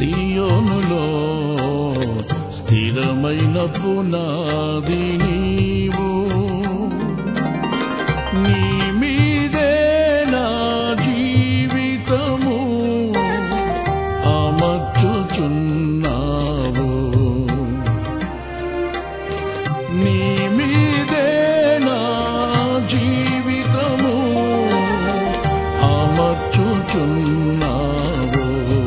సియోనులో స్థిరమైన పునాది నీవు నీ మీదే నా జీవితము అమర్చుచున్నావు నీ మీదే నా జీవితము అమర్చుచున్నావు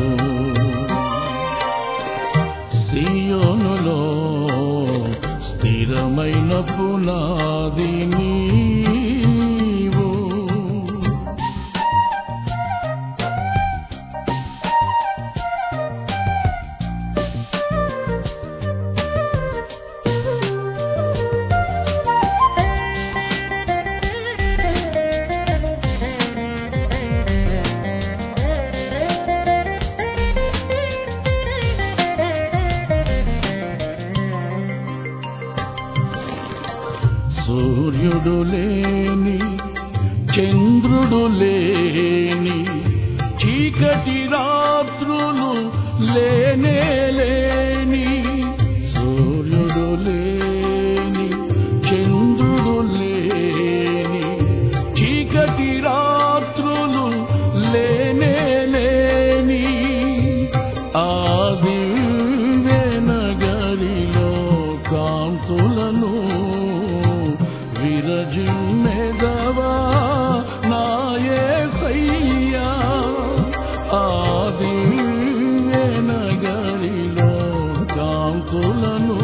సియోనులో స్థిరమైన పునాది నీవు సూర్యుడు లేని చంద్రుడు లేని చీకటి రాత్రులు లేనే లేని సూర్యుడు లేని చంద్రుడు లేని చీకటి రాత్రులు లేనే లేని ఆది నగరిలో కాంతులను విరజిమ్మెదవా నాయే సయ్యా ఆది నగరిలో కాంతులను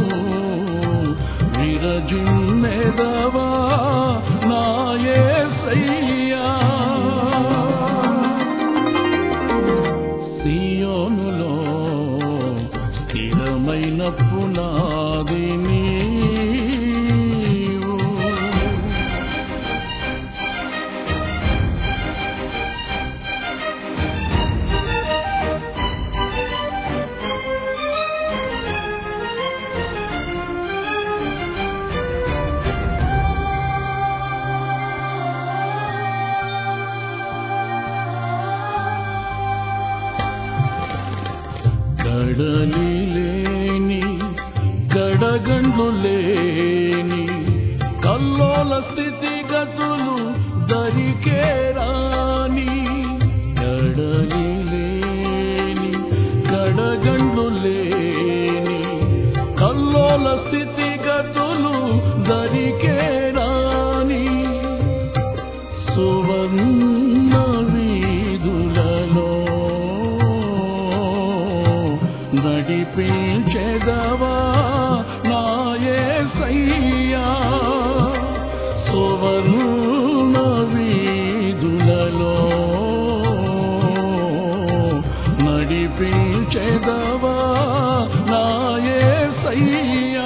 విరజిమ్మెదవా నాయే సయ్యా సియోనులో స్థిరమైన పునాది నీవు కడలి లేని కడగండ్లు లేని కల్లోల స్థితిగతులు దరికే రాని కడలి లేని కడగండ్లు లేని కల్లోల స్థితిగతులు దరికే రాని సువర్ణ వీధులలో నడిపించెదవా నాయే సయ్యా సువర్ణ వీధులలో నడిపించెదవా నాయే సయ్యా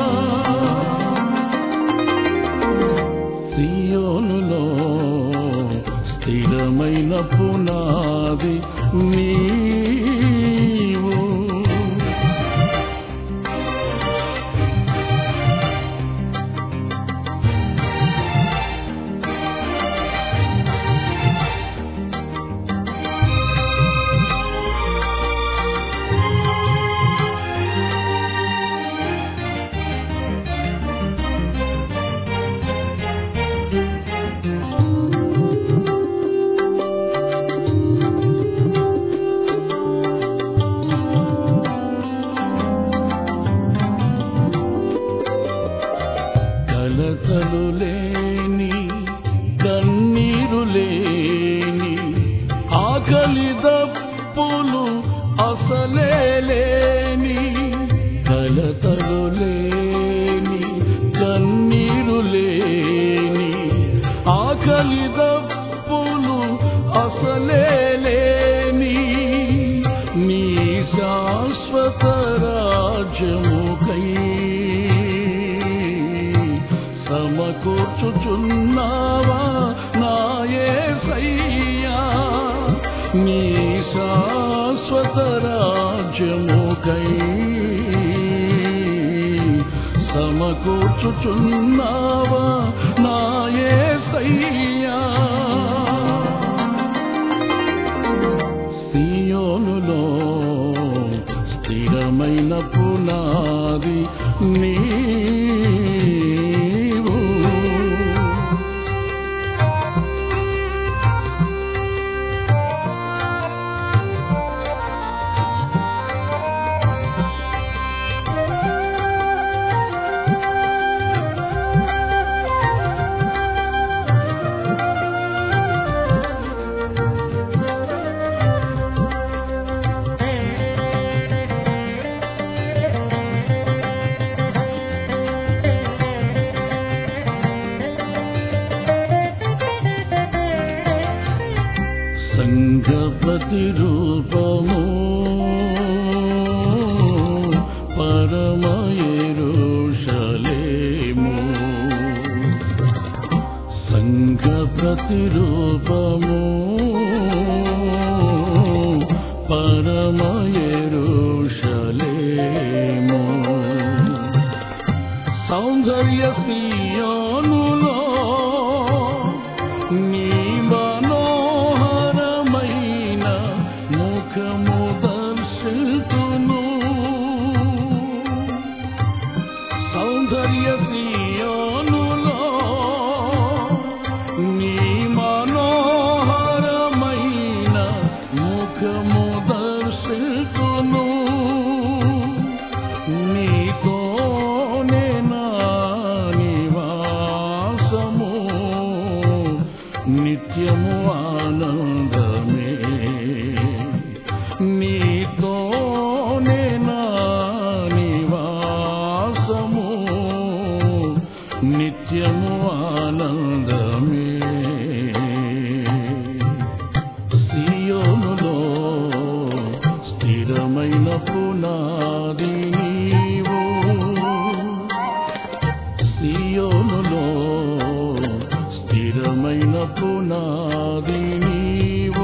సియోనులో స్థిరమైన పునాది నీవు కలతలు లేని కన్నీరు లేని ఆకలి దప్పులు అసలే లేని కలతలు లేని కన్నీరు లేని ఆకలి దప్పులు అసలే లేని నీ శాశ్వత రాజ్యముకై సమకూర్చుచున్నావా నాయే సయ్యా నీ శాశ్వత రాజ్యముకై సమకూర్చుచున్నావా నాయే సయ్యా సియోనులో పునాది నీవు సంఘ ప్రతిరూపము పరమయేరుషలేము సంఘ ప్రతిరూపము పరమయేరుషలేము సౌందర్య సియోనులో నీ మనోహరమైన ముఖము దర్శితును సౌందర్య సియోనులో నీ మనోహరమైన ముఖము దర్శితును నీతోనే నా నివాసము నిత్యము ఆనందమే నీతోనే నా నివాసము నిత్యము ఆనందమే సియోనులో స్థిరమైన పునాది నీవు సియోనులో స్థిరమైన పునాది నీవు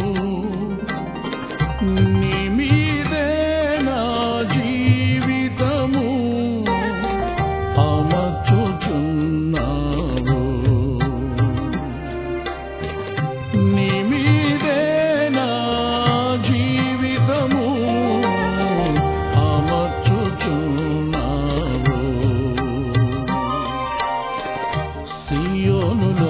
నీ మీదే నా జీవితము అమర్చుచున్నావు నీ మీదే నా జీవితము అమర్చుచున్నావు సియోనులో